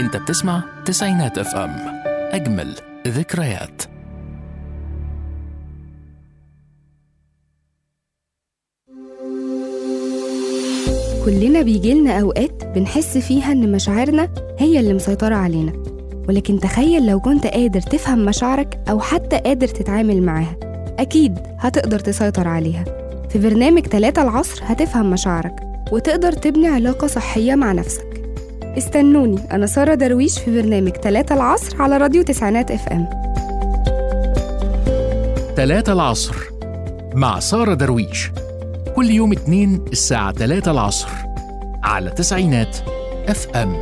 انت بتسمع تسعينات اف ام اجمل ذكريات كلنا بيجيلنا أوقات بنحس فيها إن مشاعرنا هي اللي مسيطرة علينا ولكن تخيل لو كنت قادر تفهم مشاعرك أو حتى قادر تتعامل معاها أكيد هتقدر تسيطر عليها في برنامج تلاتة العصر هتفهم مشاعرك وتقدر تبني علاقة صحية مع نفسك استنوني أنا سارة درويش في برنامج تلاتة العصر على راديو تسعينات اف ام تلاتة العصر مع سارة درويش كل يوم اتنين الساعة تلاتة العصر على تسعينات اف ام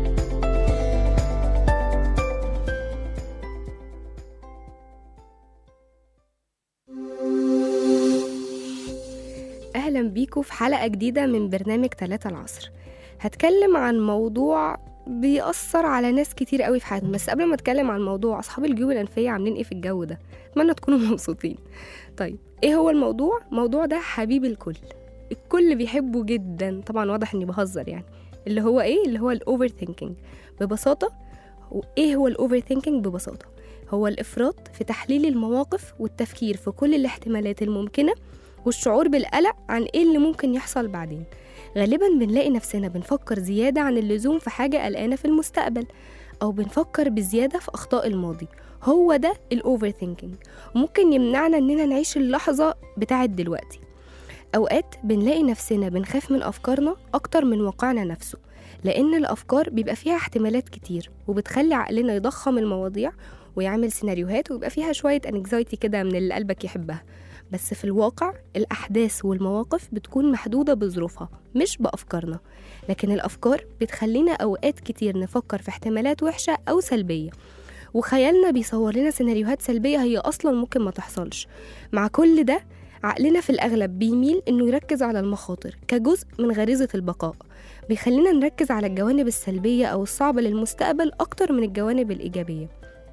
أهلا بيكم في حلقة جديدة من برنامج تلاتة العصر هتكلم عن موضوع بيأثر على ناس كتير قوي في حياتهم بس قبل ما اتكلم عن الموضوع اصحاب الجيوب الانفيه عاملين ايه في الجو ده اتمنى تكونوا مبسوطين طيب ايه هو الموضوع الموضوع ده حبيب الكل الكل بيحبه جدا طبعا واضح اني بهزر يعني اللي هو ايه اللي هو الاوفر ثينكينج ببساطه وايه هو الاوفر ثينكينج ببساطه هو الافراط في تحليل المواقف والتفكير في كل الاحتمالات الممكنه والشعور بالقلق عن ايه اللي ممكن يحصل بعدين غالبا بنلاقي نفسنا بنفكر زيادة عن اللزوم في حاجة قلقانة في المستقبل أو بنفكر بزيادة في أخطاء الماضي هو ده الأوفر ثينكينج ممكن يمنعنا إننا نعيش اللحظة بتاعت دلوقتي أوقات بنلاقي نفسنا بنخاف من أفكارنا أكتر من واقعنا نفسه لأن الأفكار بيبقى فيها احتمالات كتير وبتخلي عقلنا يضخم المواضيع ويعمل سيناريوهات ويبقى فيها شوية انكزايتي كده من اللي قلبك يحبها بس في الواقع الأحداث والمواقف بتكون محدودة بظروفها مش بأفكارنا لكن الأفكار بتخلينا أوقات كتير نفكر في احتمالات وحشة أو سلبية وخيالنا بيصور لنا سيناريوهات سلبية هي أصلا ممكن ما تحصلش مع كل ده عقلنا في الأغلب بيميل إنه يركز على المخاطر كجزء من غريزة البقاء بيخلينا نركز على الجوانب السلبية أو الصعبة للمستقبل أكتر من الجوانب الإيجابية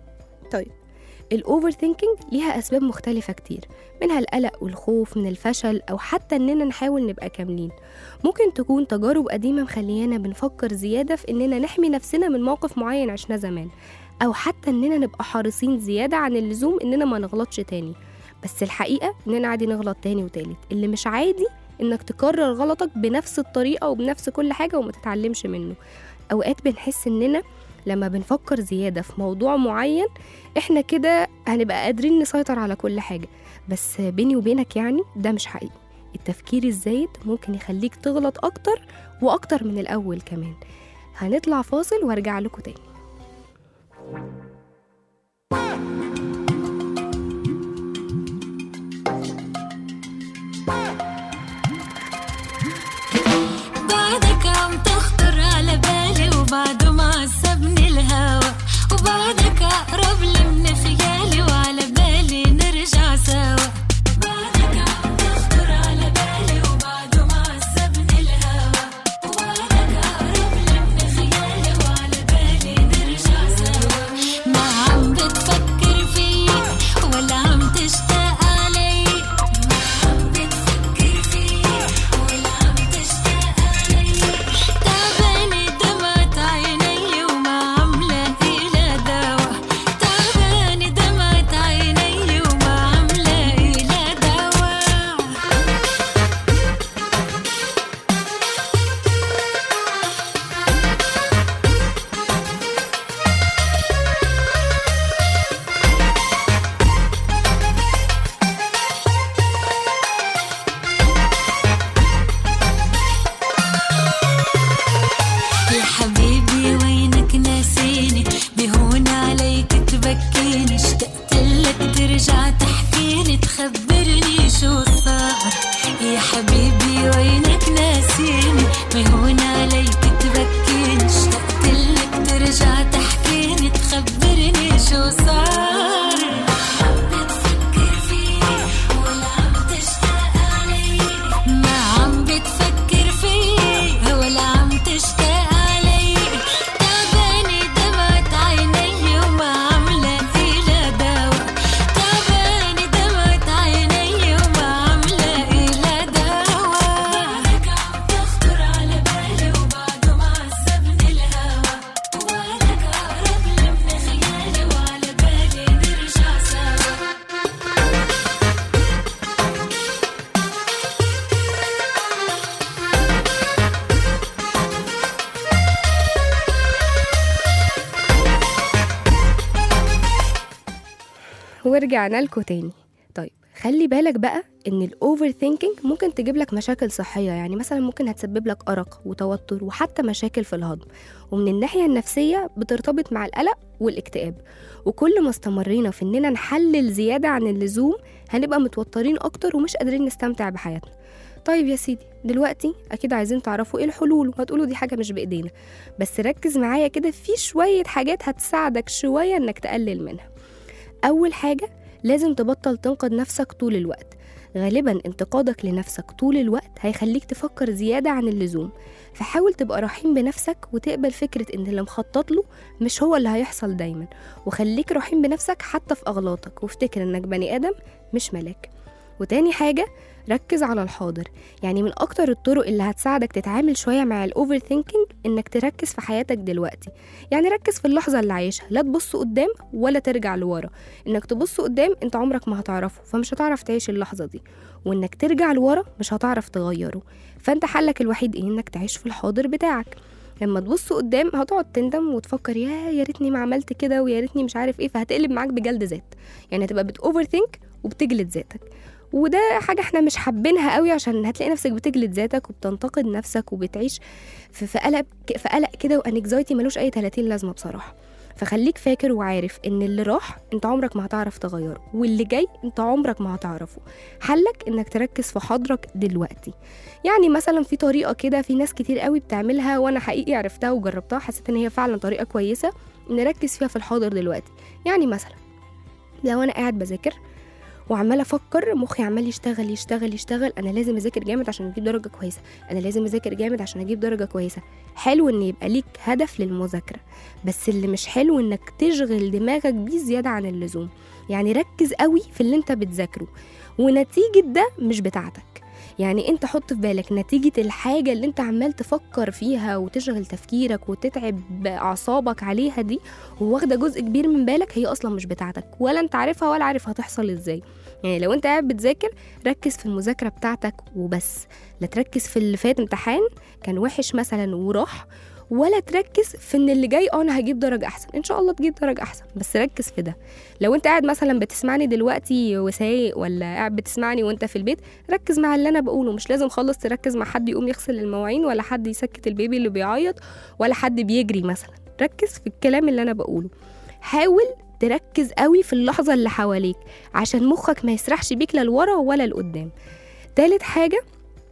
طيب الأوفر ثينكينج ليها أسباب مختلفة كتير منها القلق والخوف من الفشل أو حتى إننا نحاول نبقى كاملين ممكن تكون تجارب قديمة مخليانا بنفكر زيادة في إننا نحمي نفسنا من موقف معين عشناه زمان أو حتى إننا نبقى حريصين زيادة عن اللزوم إننا ما نغلطش تاني بس الحقيقة إننا عادي نغلط تاني وتالت اللي مش عادي إنك تكرر غلطك بنفس الطريقة وبنفس كل حاجة وما تتعلمش منه أوقات بنحس إننا لما بنفكر زيادة في موضوع معين احنا كده هنبقى قادرين نسيطر على كل حاجة بس بيني وبينك يعني ده مش حقيقي التفكير الزايد ممكن يخليك تغلط أكتر وأكتر من الأول كمان هنطلع فاصل وارجع لكم تاني بعدك عم تخطر على بالي وبعده معصبني الهوى وبعدك أقرب لي من خيالي وعلى بالي نرجع سوا بعدك عم تخطر على بالي وبعده معصبني الهوى وبعدك أقرب لي من خيالي وعلى بالي نرجع سوا ما عم بتفكر فيي ولا عم تشتاق علي ما عم بتفكر فيي ولا عم تشتاق علي تعبانة دمعة عيني وما عم لاقي لها دوا تعبانة دمعة عيني وما عم لاقي لها دوا يا حبيبي وينك ناسيني بهون عليك تبكيني اشتقت لك ترجع تحكيني تخبرني شو صار يا حبيبي وينك ناسيني بهون عليك تبكيني اشتقت لك ترجع تحكيني تخبرني شو صار عم بتفكر فيي ولا عم تشتاق علي ما عم بتفكر فيي ولا عم تشتاق علي تعبانة دمعة عيني وما عم لاقي لها دوا تعبانة دمعة عيني وما عم لاقي لها دوا بعدك عم تخطر على بالي وبعده معصبني الهوى وبعدك ورجعنا لكم تاني طيب خلي بالك بقى ان الاوفر ثينكينج ممكن تجيب لك مشاكل صحيه يعني مثلا ممكن هتسبب لك ارق وتوتر وحتى مشاكل في الهضم ومن الناحيه النفسيه بترتبط مع القلق والاكتئاب وكل ما استمرينا في اننا نحلل زياده عن اللزوم هنبقى متوترين اكتر ومش قادرين نستمتع بحياتنا طيب يا سيدي دلوقتي اكيد عايزين تعرفوا ايه الحلول وهتقولوا دي حاجه مش بايدينا بس ركز معايا كده في شويه حاجات هتساعدك شويه انك تقلل منها اول حاجه لازم تبطل تنقد نفسك طول الوقت غالبا انتقادك لنفسك طول الوقت هيخليك تفكر زيادة عن اللزوم فحاول تبقى رحيم بنفسك وتقبل فكرة ان اللي مخطط له مش هو اللي هيحصل دايما وخليك رحيم بنفسك حتى في أغلاطك وافتكر انك بني آدم مش ملاك وتاني حاجة ركز على الحاضر يعني من أكتر الطرق اللي هتساعدك تتعامل شوية مع الأوفر ثينكينج إنك تركز في حياتك دلوقتي يعني ركز في اللحظة اللي عايشها لا تبص قدام ولا ترجع لورا إنك تبص قدام أنت عمرك ما هتعرفه فمش هتعرف تعيش اللحظة دي وإنك ترجع لورا مش هتعرف تغيره فأنت حلك الوحيد إيه إنك تعيش في الحاضر بتاعك لما تبص قدام هتقعد تندم وتفكر يا يا ريتني ما عملت كده ويا ريتني مش عارف ايه فهتقلب معاك بجلد ذات يعني هتبقى بتوفر ثينك وبتجلد ذاتك وده حاجة احنا مش حابينها قوي عشان هتلاقي نفسك بتجلد ذاتك وبتنتقد نفسك وبتعيش في في قلق في قلق كده وانكزايتي ملوش اي 30 لازمة بصراحة فخليك فاكر وعارف ان اللي راح انت عمرك ما هتعرف تغيره واللي جاي انت عمرك ما هتعرفه حلك انك تركز في حاضرك دلوقتي يعني مثلا في طريقة كده في ناس كتير قوي بتعملها وانا حقيقي عرفتها وجربتها حسيت ان هي فعلا طريقة كويسة نركز فيها في الحاضر دلوقتي يعني مثلا لو انا قاعد بذاكر وعماله افكر مخي عمال يشتغل يشتغل يشتغل انا لازم اذاكر جامد عشان اجيب درجه كويسه انا لازم اذاكر جامد عشان اجيب درجه كويسه حلو ان يبقى ليك هدف للمذاكره بس اللي مش حلو انك تشغل دماغك بيه زياده عن اللزوم يعني ركز قوي في اللي انت بتذاكره ونتيجه ده مش بتاعتك يعني انت حط في بالك نتيجة الحاجة اللي انت عمال تفكر فيها وتشغل تفكيرك وتتعب أعصابك عليها دي وواخدة جزء كبير من بالك هي أصلا مش بتاعتك ولا انت عارفها ولا عارف هتحصل ازاي يعني لو انت قاعد بتذاكر ركز في المذاكرة بتاعتك وبس لا تركز في اللي فات امتحان كان وحش مثلا وراح ولا تركز في ان اللي جاي اه انا هجيب درجه احسن ان شاء الله تجيب درجه احسن بس ركز في ده لو انت قاعد مثلا بتسمعني دلوقتي وسايق ولا قاعد بتسمعني وانت في البيت ركز مع اللي انا بقوله مش لازم خالص تركز مع حد يقوم يغسل المواعين ولا حد يسكت البيبي اللي بيعيط ولا حد بيجري مثلا ركز في الكلام اللي انا بقوله حاول تركز قوي في اللحظه اللي حواليك عشان مخك ما يسرحش بيك لا لورا ولا لقدام تالت حاجه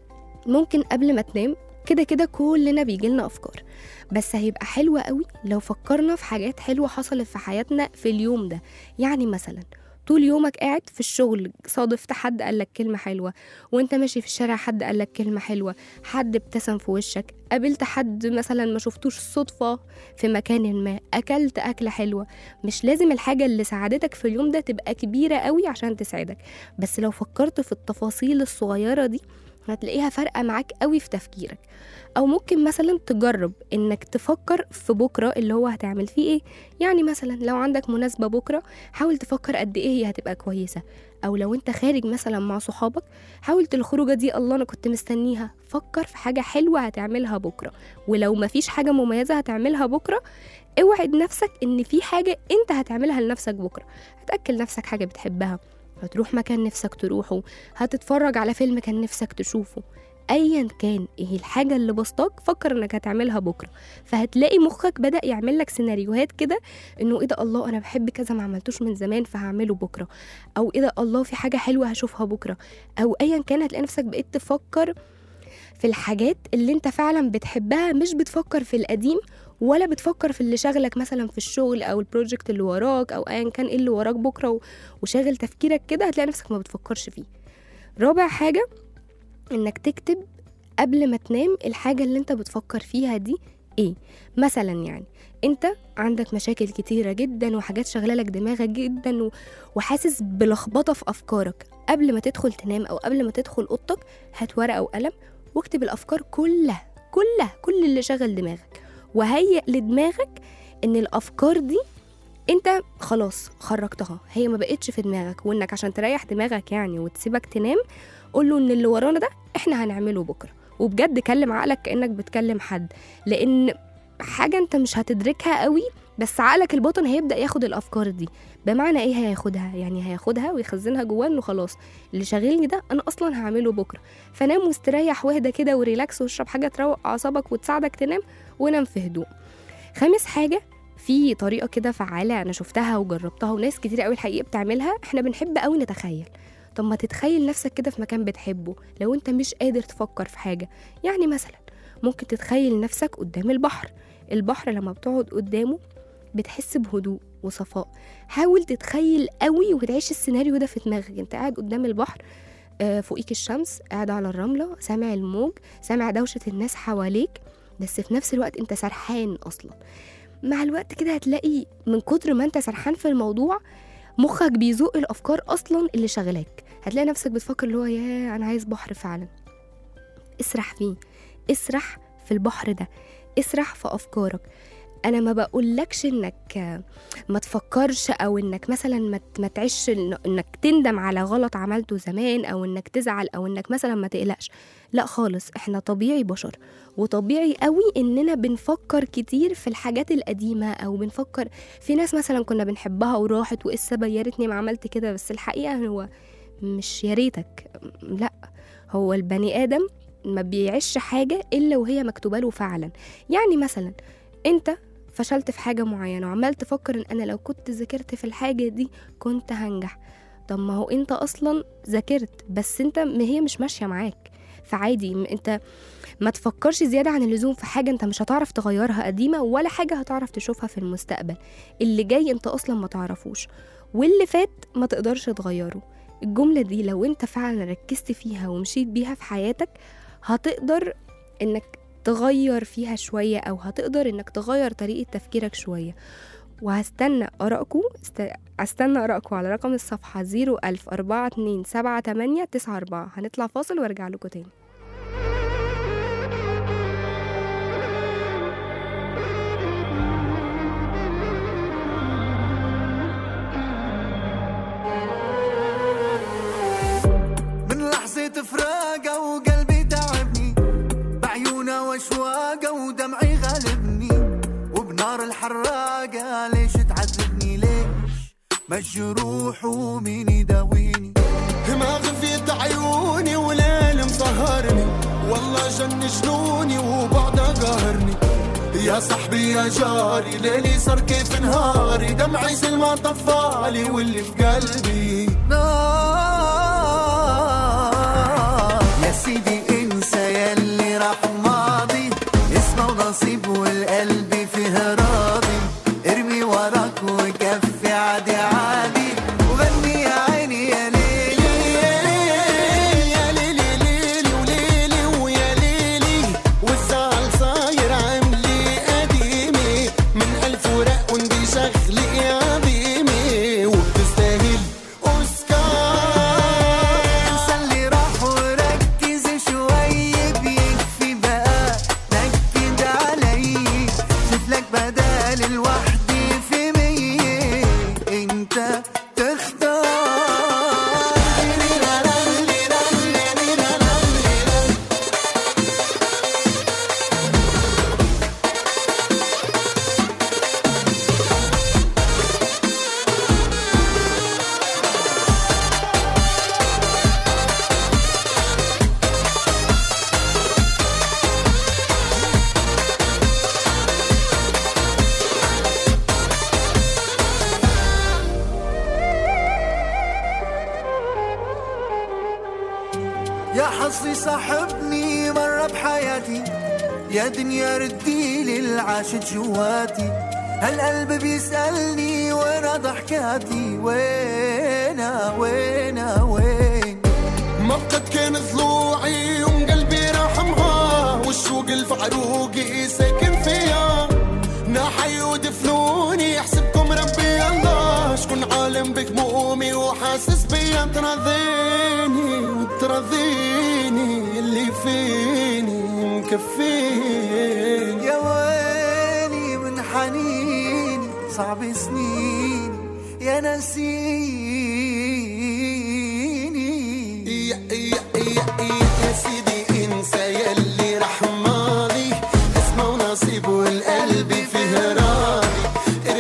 ممكن قبل ما تنام كده كده كلنا بيجيلنا افكار بس هيبقى حلوة قوي لو فكرنا في حاجات حلوة حصلت في حياتنا في اليوم ده يعني مثلا طول يومك قاعد في الشغل صادفت حد قالك كلمة حلوة وانت ماشي في الشارع حد قالك كلمة حلوة حد ابتسم في وشك قابلت حد مثلا ما شفتوش صدفة في مكان ما أكلت أكلة حلوة مش لازم الحاجة اللي ساعدتك في اليوم ده تبقى كبيرة قوي عشان تسعدك بس لو فكرت في التفاصيل الصغيرة دي هتلاقيها فارقة معاك قوي في تفكيرك او ممكن مثلا تجرب انك تفكر في بكره اللي هو هتعمل فيه ايه يعني مثلا لو عندك مناسبه بكره حاول تفكر قد ايه هي هتبقى كويسه او لو انت خارج مثلا مع صحابك حاول الخروجه دي الله انا كنت مستنيها فكر في حاجه حلوه هتعملها بكره ولو مفيش حاجه مميزه هتعملها بكره اوعد نفسك ان في حاجه انت هتعملها لنفسك بكره هتاكل نفسك حاجه بتحبها هتروح مكان نفسك تروحه هتتفرج على فيلم كان نفسك تشوفه ايا كان ايه الحاجه اللي بسطاك فكر انك هتعملها بكره فهتلاقي مخك بدا يعمل لك سيناريوهات كده انه ايه ده الله انا بحب كذا ما عملتوش من زمان فهعمله بكره او ايه ده الله في حاجه حلوه هشوفها بكره او ايا كان هتلاقي نفسك بقيت تفكر في الحاجات اللي انت فعلا بتحبها مش بتفكر في القديم ولا بتفكر في اللي شغلك مثلا في الشغل او البروجكت اللي وراك او ايا كان ايه اللي وراك بكره و- وشاغل تفكيرك كده هتلاقي نفسك ما بتفكرش فيه رابع حاجه انك تكتب قبل ما تنام الحاجة اللي انت بتفكر فيها دي ايه مثلا يعني انت عندك مشاكل كتيرة جدا وحاجات شغالة لك دماغك جدا و... وحاسس بلخبطة في افكارك قبل ما تدخل تنام او قبل ما تدخل اوضتك هات ورقة وقلم واكتب الافكار كلها كلها كل اللي شغل دماغك وهيئ لدماغك ان الافكار دي انت خلاص خرجتها هي ما بقتش في دماغك وانك عشان تريح دماغك يعني وتسيبك تنام قول له ان اللي ورانا ده احنا هنعمله بكره وبجد كلم عقلك كانك بتكلم حد لان حاجه انت مش هتدركها قوي بس عقلك الباطن هيبدا ياخد الافكار دي بمعنى ايه هياخدها يعني هياخدها ويخزنها جواه انه خلاص اللي شاغلني ده انا اصلا هعمله بكره فنام واستريح واهدى كده وريلاكس واشرب حاجه تروق اعصابك وتساعدك تنام ونام في هدوء خامس حاجه في طريقه كده فعاله انا شفتها وجربتها وناس كتير قوي الحقيقه بتعملها احنا بنحب قوي نتخيل طب ما تتخيل نفسك كده في مكان بتحبه لو انت مش قادر تفكر في حاجه يعني مثلا ممكن تتخيل نفسك قدام البحر البحر لما بتقعد قدامه بتحس بهدوء وصفاء حاول تتخيل قوي وتعيش السيناريو ده في دماغك انت قاعد قدام البحر آه، فوقيك الشمس قاعد على الرملة سامع الموج سامع دوشة الناس حواليك بس في نفس الوقت انت سرحان اصلا مع الوقت كده هتلاقي من كتر ما انت سرحان في الموضوع مخك بيزق الافكار اصلا اللي شغلاك هتلاقي نفسك بتفكر اللي هو يا انا عايز بحر فعلا اسرح فيه اسرح في البحر ده اسرح في افكارك انا ما بقولكش انك ما تفكرش او انك مثلا ما ت- ما تعيش إن- انك تندم على غلط عملته زمان او انك تزعل او انك مثلا ما تقلقش لا خالص احنا طبيعي بشر وطبيعي قوي اننا بنفكر كتير في الحاجات القديمه او بنفكر في ناس مثلا كنا بنحبها وراحت وايه السبب يا ريتني ما عملت كده بس الحقيقه هو مش يا ريتك لا هو البني ادم ما بيعيش حاجه الا وهي مكتوبه له فعلا يعني مثلا انت فشلت في حاجه معينه وعمال تفكر ان انا لو كنت ذاكرت في الحاجه دي كنت هنجح طب ما هو انت اصلا ذاكرت بس انت ما هي مش ماشيه معاك فعادي م- انت ما تفكرش زياده عن اللزوم في حاجه انت مش هتعرف تغيرها قديمه ولا حاجه هتعرف تشوفها في المستقبل اللي جاي انت اصلا ما تعرفوش واللي فات ما تقدرش تغيره الجمله دي لو انت فعلا ركزت فيها ومشيت بيها في حياتك هتقدر انك تغير فيها شوية أو هتقدر إنك تغير طريقة تفكيرك شوية وهستنى آرائكم است... هستنى آرائكم على رقم الصفحة 01000 42 78 94 هنطلع فاصل وارجع لكم تاني من لحظة فراقة وقلبي تعبني بعيونها واشواقة ودمعي غالبني وبنار الحراقة ليش تعذبني ليش مجروح ومين يداويني ما غفيت عيوني وليل مسهرني والله جن جنوني وبعدها قهرني يا صاحبي يا جاري ليلي صار كيف نهاري دمعي زي ما طفالي واللي في قلبي نار يا سيدي انسى ياللي راح ماضي اسمه ونصيب والقلب فيه راضي ارمي وراك وكفي عادي عادي وغني يا عيني يا ليلي يا ليلي ليلي وليلي ويا ليلي والزعل صاير عملي قديمي من ألف ورق وندي شغلي عظيمي وبتستاهل أوسكار انسى اللي راح وركز شوي بيكفي بقى نكد علي شوف لك بدل الوحدي في مية انت تختار يا حظي صاحبني مرة بحياتي يا دنيا ردي لي العاشت جواتي هالقلب بيسألني وين ضحكاتي وينا وينا وين ما بقت كان ضلوعي يوم قلبي راح معاه والشوق الفعروقي ساكن فيا ناحي ودفنوني احسبكم ربي الله شكون عالم بهمومي وحاسس بيا ترضيني وترضيني اللي فيني مكفيني يا ويلي من حنيني صعب سنيني يا نسيني يا يا يا يا سيدي انسى يلي راح ماضي اسمه ونصيب والقلب فيه راضي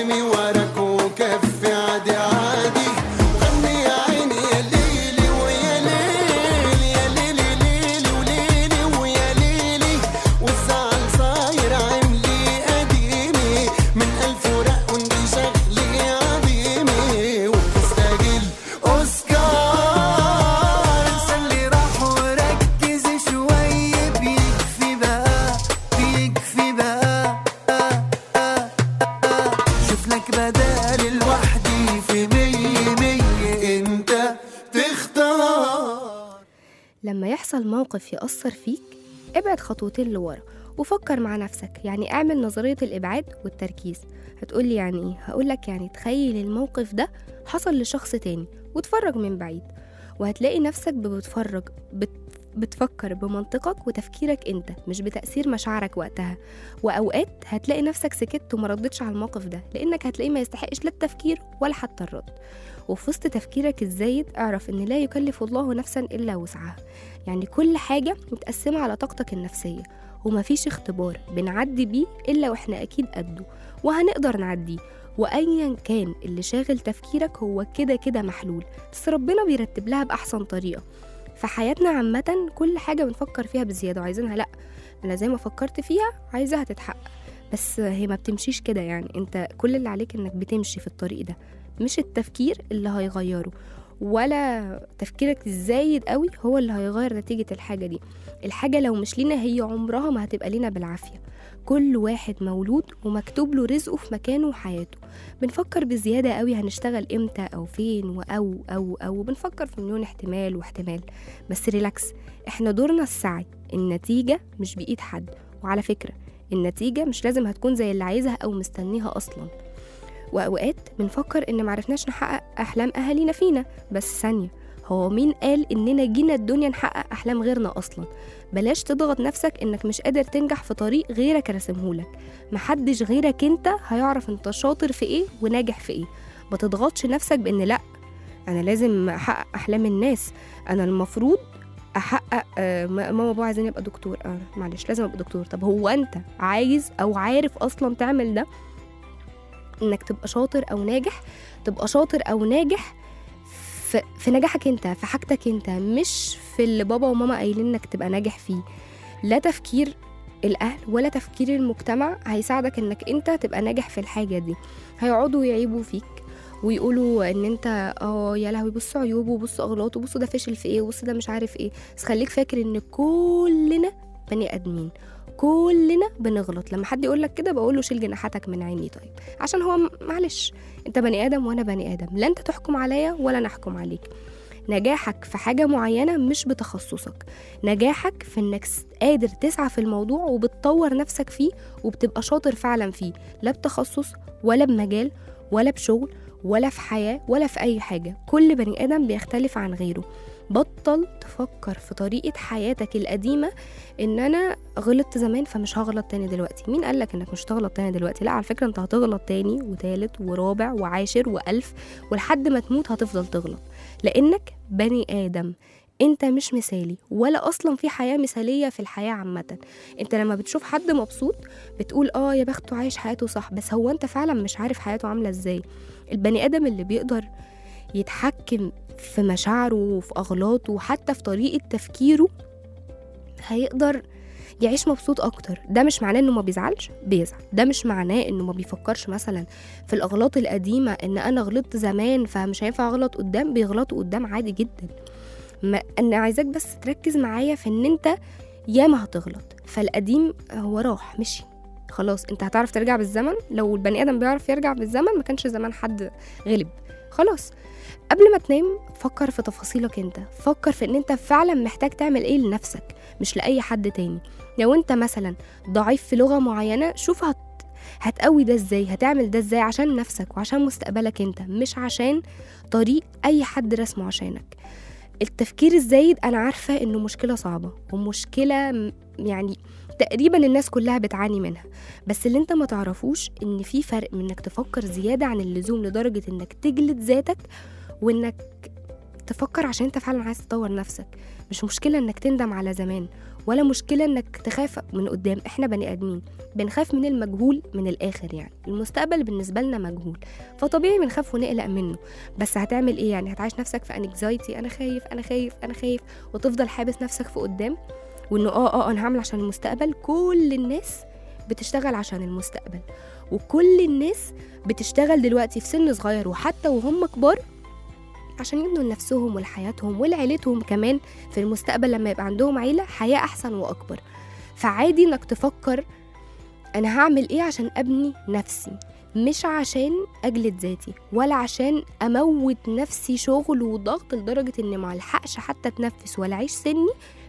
موقف يأثر فيك ابعد خطوتين لورا وفكر مع نفسك يعني اعمل نظرية الإبعاد والتركيز هتقولي يعني ايه هقولك يعني تخيل الموقف ده حصل لشخص تاني وتفرج من بعيد وهتلاقي نفسك بتتفرج بت بتفكر بمنطقك وتفكيرك انت مش بتأثير مشاعرك وقتها وأوقات هتلاقي نفسك سكت وما ردتش على الموقف ده لأنك هتلاقيه ما يستحقش لا التفكير ولا حتى الرد وفي وسط تفكيرك الزايد اعرف ان لا يكلف الله نفسا الا وسعها يعني كل حاجة متقسمة على طاقتك النفسية ومفيش اختبار بنعدي بيه إلا وإحنا أكيد قده وهنقدر نعديه وأيا كان اللي شاغل تفكيرك هو كده كده محلول بس ربنا بيرتب لها بأحسن طريقة في حياتنا عامة كل حاجة بنفكر فيها بزيادة وعايزينها لأ أنا زي ما فكرت فيها عايزاها تتحقق بس هي ما بتمشيش كده يعني انت كل اللي عليك انك بتمشي في الطريق ده مش التفكير اللي هيغيره ولا تفكيرك الزايد قوي هو اللي هيغير نتيجة الحاجة دي الحاجة لو مش لينا هي عمرها ما هتبقى لينا بالعافية كل واحد مولود ومكتوب له رزقه في مكانه وحياته بنفكر بزيادة قوي هنشتغل امتى او فين واو او او بنفكر في مليون احتمال واحتمال بس ريلاكس احنا دورنا السعي النتيجة مش بإيد حد وعلى فكرة النتيجة مش لازم هتكون زي اللي عايزها أو مستنيها أصلا وأوقات بنفكر إن معرفناش نحقق أحلام أهالينا فينا بس ثانية هو مين قال إننا جينا الدنيا نحقق أحلام غيرنا أصلا بلاش تضغط نفسك إنك مش قادر تنجح في طريق غيرك راسمهولك محدش غيرك أنت هيعرف أنت شاطر في إيه وناجح في إيه ما تضغطش نفسك بإن لأ أنا لازم أحقق أحلام الناس أنا المفروض احقق آه، ما- ماما وبابا عايزين ابقى دكتور آه معلش لازم ابقى دكتور طب هو انت عايز او عارف اصلا تعمل ده انك تبقى شاطر او ناجح تبقى شاطر او ناجح في, في نجاحك انت في حاجتك انت مش في اللي بابا وماما قايلين انك تبقى ناجح فيه لا تفكير الاهل ولا تفكير المجتمع هيساعدك انك انت تبقى ناجح في الحاجه دي هيقعدوا يعيبوا فيك ويقولوا ان انت اه يا لهوي بصوا عيوبه وبصوا اغلاطه وبصوا ده فشل في ايه وبصوا ده مش عارف ايه بس خليك فاكر ان كلنا بني ادمين كلنا بنغلط لما حد يقول لك كده بقول له شيل جناحاتك من عيني طيب عشان هو م- معلش انت بني ادم وانا بني ادم لا انت تحكم عليا ولا انا احكم عليك نجاحك في حاجة معينة مش بتخصصك نجاحك في انك س- قادر تسعى في الموضوع وبتطور نفسك فيه وبتبقى شاطر فعلا فيه لا بتخصص ولا بمجال ولا بشغل ولا في حياة ولا في أي حاجة كل بني آدم بيختلف عن غيره بطل تفكر في طريقة حياتك القديمة إن أنا غلطت زمان فمش هغلط تاني دلوقتي مين قالك إنك مش هتغلط تاني دلوقتي لا على فكرة أنت هتغلط تاني وتالت ورابع وعاشر وألف ولحد ما تموت هتفضل تغلط لأنك بني آدم انت مش مثالي ولا اصلا في حياه مثاليه في الحياه عامه انت لما بتشوف حد مبسوط بتقول اه يا بخته عايش حياته صح بس هو انت فعلا مش عارف حياته عامله ازاي البني ادم اللي بيقدر يتحكم في مشاعره وفي اغلاطه وحتى في طريقه تفكيره هيقدر يعيش مبسوط اكتر ده مش معناه انه ما بيزعلش بيزعل ده مش معناه انه ما بيفكرش مثلا في الاغلاط القديمه ان انا غلطت زمان فمش هينفع اغلط قدام بيغلطوا قدام عادي جدا ما انا عايزاك بس تركز معايا في ان انت ياما هتغلط فالقديم هو راح مشي خلاص انت هتعرف ترجع بالزمن لو البني ادم بيعرف يرجع بالزمن ما كانش زمان حد غلب خلاص قبل ما تنام فكر في تفاصيلك انت فكر في ان انت فعلا محتاج تعمل ايه لنفسك مش لاي حد تاني لو انت مثلا ضعيف في لغه معينه شوف هت هتقوي ده ازاي هتعمل ده ازاي عشان نفسك وعشان مستقبلك انت مش عشان طريق اي حد رسمه عشانك التفكير الزايد انا عارفه انه مشكله صعبه ومشكله م- يعني تقريبا الناس كلها بتعاني منها بس اللي انت ما تعرفوش ان في فرق من انك تفكر زياده عن اللزوم لدرجه انك تجلد ذاتك وانك تفكر عشان انت فعلا عايز تطور نفسك مش مشكله انك تندم على زمان ولا مشكله انك تخاف من قدام احنا بني ادمين بنخاف من المجهول من الاخر يعني المستقبل بالنسبه لنا مجهول فطبيعي بنخاف ونقلق منه بس هتعمل ايه يعني هتعيش نفسك في انكزايتي انا خايف انا خايف انا خايف وتفضل حابس نفسك في قدام وانه اه اه انا هعمل عشان المستقبل كل الناس بتشتغل عشان المستقبل وكل الناس بتشتغل دلوقتي في سن صغير وحتى وهم كبار عشان يبنوا لنفسهم ولحياتهم ولعيلتهم كمان في المستقبل لما يبقى عندهم عيلة حياة أحسن وأكبر فعادي إنك تفكر أنا هعمل إيه عشان أبني نفسي مش عشان أجلد ذاتي ولا عشان أموت نفسي شغل وضغط لدرجة إني معلحقش حتى أتنفس ولا أعيش سني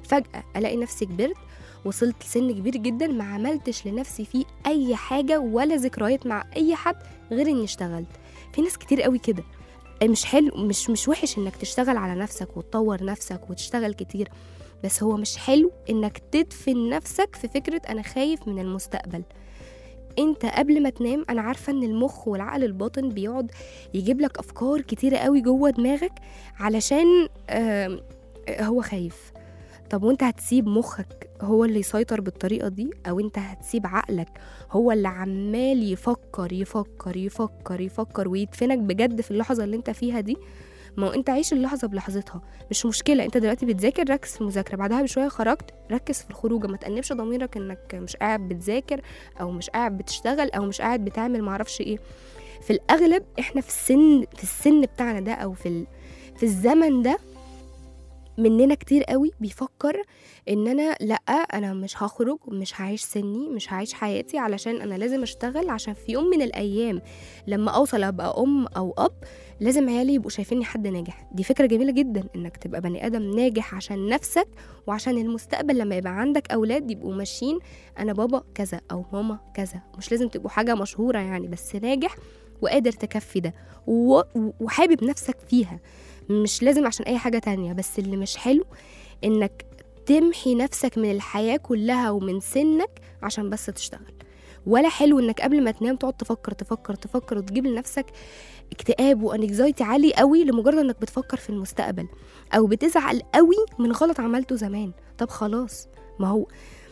فجاه الاقي نفسي كبرت وصلت لسن كبير جدا ما عملتش لنفسي فيه اي حاجه ولا ذكريات مع اي حد غير اني اشتغلت في ناس كتير قوي كده مش حلو مش مش وحش انك تشتغل على نفسك وتطور نفسك وتشتغل كتير بس هو مش حلو انك تدفن نفسك في فكره انا خايف من المستقبل انت قبل ما تنام انا عارفه ان المخ والعقل الباطن بيقعد يجيب لك افكار كتيره قوي جوه دماغك علشان آم، هو خايف طب وانت هتسيب مخك هو اللي يسيطر بالطريقه دي او انت هتسيب عقلك هو اللي عمال يفكر يفكر يفكر يفكر ويدفنك بجد في اللحظه اللي انت فيها دي ما هو انت عيش اللحظه بلحظتها مش مشكله انت دلوقتي بتذاكر ركز في المذاكره بعدها بشويه خرجت ركز في الخروجه ما تأنبش ضميرك انك مش قاعد بتذاكر او مش قاعد بتشتغل او مش قاعد بتعمل معرفش ايه في الاغلب احنا في السن في السن بتاعنا ده او في ال... في الزمن ده مننا كتير قوي بيفكر ان انا لا انا مش هخرج مش هعيش سني مش هعيش حياتي علشان انا لازم اشتغل عشان في يوم من الايام لما اوصل ابقى ام او اب لازم عيالي يبقوا شايفيني حد ناجح دي فكره جميله جدا انك تبقى بني ادم ناجح عشان نفسك وعشان المستقبل لما يبقى عندك اولاد يبقوا ماشيين انا بابا كذا او ماما كذا مش لازم تبقوا حاجه مشهوره يعني بس ناجح وقادر تكفي ده و- وحابب نفسك فيها مش لازم عشان اي حاجه تانية بس اللي مش حلو انك تمحي نفسك من الحياه كلها ومن سنك عشان بس تشتغل ولا حلو انك قبل ما تنام تقعد تفكر تفكر تفكر وتجيب لنفسك اكتئاب وانكزايتي عالي قوي لمجرد انك بتفكر في المستقبل او بتزعل قوي من غلط عملته زمان طب خلاص ما هو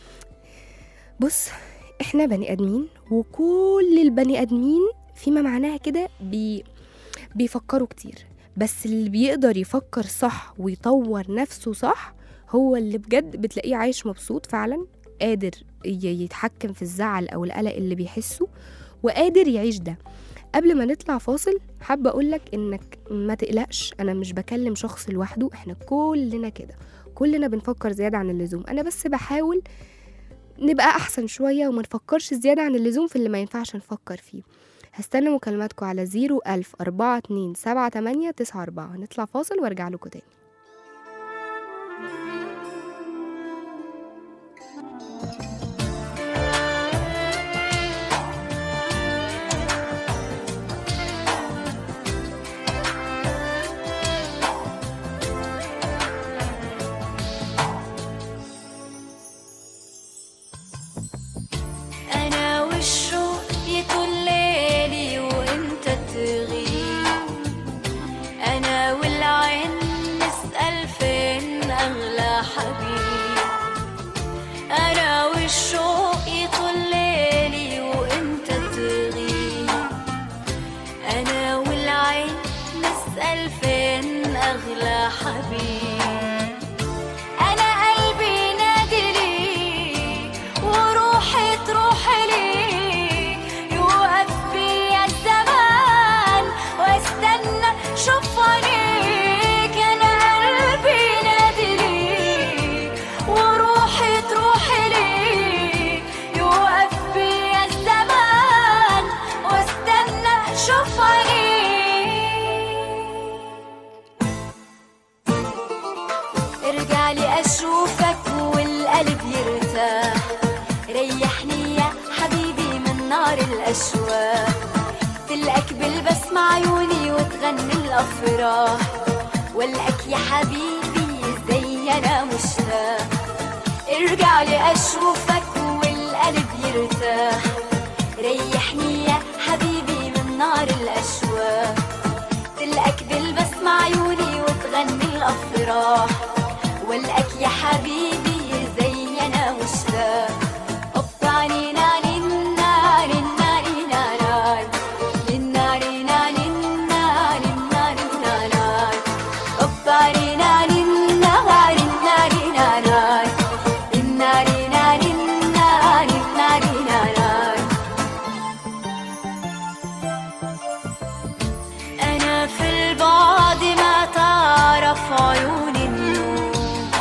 بص احنا بني ادمين وكل البني ادمين فيما معناها كده بي بيفكروا كتير بس اللي بيقدر يفكر صح ويطور نفسه صح هو اللي بجد بتلاقيه عايش مبسوط فعلا قادر ي- يتحكم في الزعل او القلق اللي بيحسه وقادر يعيش ده قبل ما نطلع فاصل حابة أقولك إنك ما تقلقش أنا مش بكلم شخص لوحده إحنا كلنا كده كلنا بنفكر زيادة عن اللزوم أنا بس بحاول نبقى أحسن شوية وما نفكرش زيادة عن اللزوم في اللي ما ينفعش نفكر فيه هستنى مكالماتكم على زيرو ألف أربعة اتنين سبعة تمانية تسعة أربعة نطلع فاصل وارجع لكم تاني أنا والشوق يطول ليلي وأنت تغيب أنا والعين نسأل فين أغلى حبيب أنا والشوق يطول ليلي وأنت تغيب أنا والعين نسأل فين أغلى حبيب أنا قلبي نادي ليك وروحي تروح ليك يوقف بيا الزمان واستنى شوف عينيك أنا قلبي نادي ليك وروحي تروح ليك يوقف بيا الزمان واستنى شوف عينيك ارجع لي اشوفك والقلب يرتاح ريحني يا حبيبي من نار الاشواق تلقاك بالبسمة عيوني وتغني الافراح والقاك يا حبيبي زي انا مشتاق ارجع لي اشوفك والقلب يرتاح ريحني يا حبيبي من نار الاشواق تلقاك بالبسمة عيوني وتغني الأفراح والقاك يا حبيبي زي أنا مشتاق أوبا نينا نينا نينا نينا ناي. نينا نينا نينا نينا نينا ناي. أوبا نينا نينا نينا نينا ناي. نينا نينا نينا نينا نينا ناي. أنا في البعد ما تعرف عيوني النوم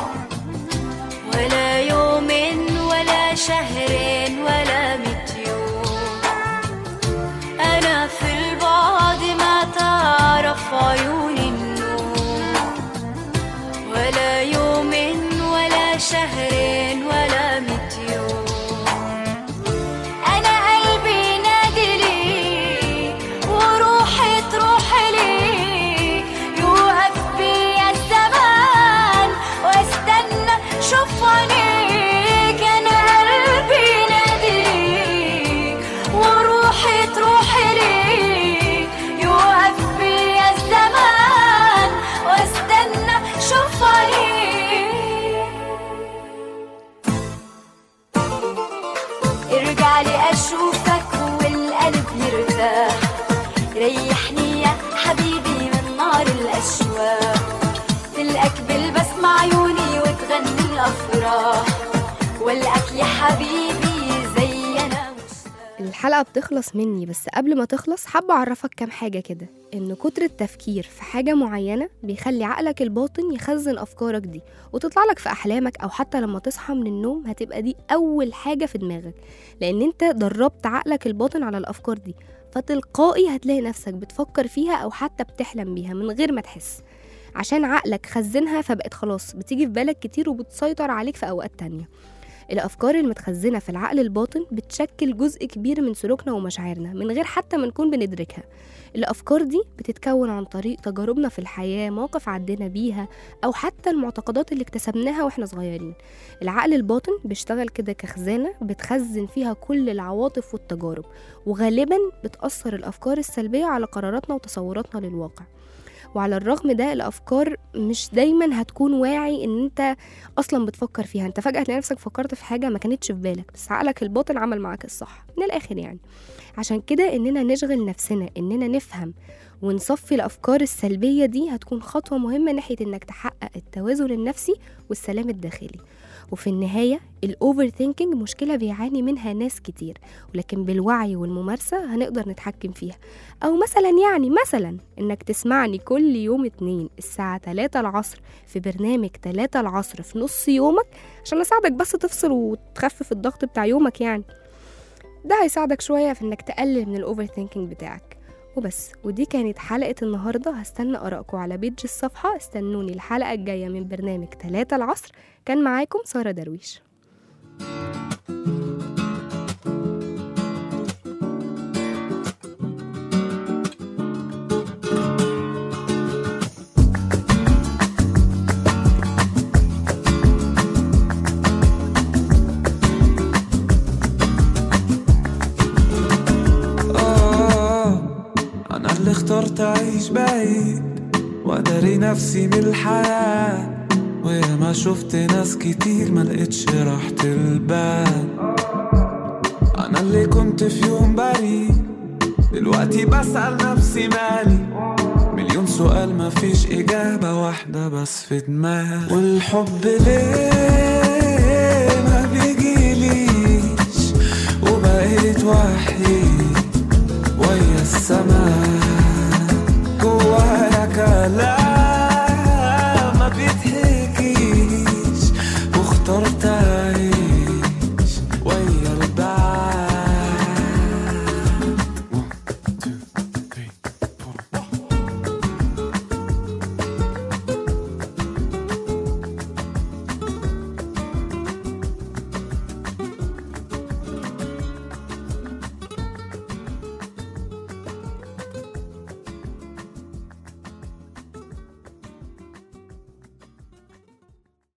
ولا يوم ولا شهر ولا ميت يوم أنا في البعد ما تعرف عيوني النوم ولا يوم ولا شهر ارجع لي اشوفك والقلب يرتاح ريحني يا حبيبي من نار الاشواق تلقاك بالبسمة عيوني وتغني الافراح والقاك يا حبيبي زي انا مشتاق الحلقة بتخلص مني بس قبل ما تخلص حابة أعرفك كام حاجة كده إن كتر التفكير في حاجة معينة بيخلي عقلك الباطن يخزن أفكارك دي وتطلع لك في أحلامك أو حتى لما تصحى من النوم هتبقى دي أول حاجة في دماغك لأن أنت دربت عقلك الباطن على الأفكار دي فتلقائي هتلاقي نفسك بتفكر فيها أو حتى بتحلم بيها من غير ما تحس عشان عقلك خزنها فبقت خلاص بتيجي في بالك كتير وبتسيطر عليك في أوقات تانية الأفكار المتخزنة في العقل الباطن بتشكل جزء كبير من سلوكنا ومشاعرنا من غير حتى ما نكون بندركها الأفكار دي بتتكون عن طريق تجاربنا في الحياة مواقف عدينا بيها أو حتى المعتقدات اللي اكتسبناها وإحنا صغيرين العقل الباطن بيشتغل كده كخزانة بتخزن فيها كل العواطف والتجارب وغالبا بتأثر الأفكار السلبية على قراراتنا وتصوراتنا للواقع وعلى الرغم ده الافكار مش دايما هتكون واعي ان انت اصلا بتفكر فيها انت فجاه تلاقي نفسك فكرت في حاجه ما كانتش في بالك بس عقلك الباطن عمل معاك الصح من الاخر يعني عشان كده اننا نشغل نفسنا اننا نفهم ونصفي الافكار السلبيه دي هتكون خطوه مهمه ناحيه انك تحقق التوازن النفسي والسلام الداخلي وفي النهاية الأوفر ثينكينج مشكلة بيعاني منها ناس كتير ولكن بالوعي والممارسة هنقدر نتحكم فيها أو مثلا يعني مثلا إنك تسمعني كل يوم اتنين الساعة 3 العصر في برنامج 3 العصر في نص يومك عشان أساعدك بس تفصل وتخفف الضغط بتاع يومك يعني ده هيساعدك شوية في إنك تقلل من الأوفر ثينكينج بتاعك وبس ودي كانت حلقة النهاردة هستنى آرائكم على بيج الصفحة استنوني الحلقة الجاية من برنامج 3 العصر كان معاكم سارة درويش آه أنا اللي اخترت أعيش بعيد وأداري نفسي من الحياة ويا ما شفت ناس كتير ما لقيتش راحة البال أنا اللي كنت في يوم بريء دلوقتي بسأل نفسي مالي مليون سؤال ما فيش إجابة واحدة بس في دماغي والحب ليه ما بيجيليش وبقيت وحيد ويا السماء جوايا كلام ما بيتحكيش واخترت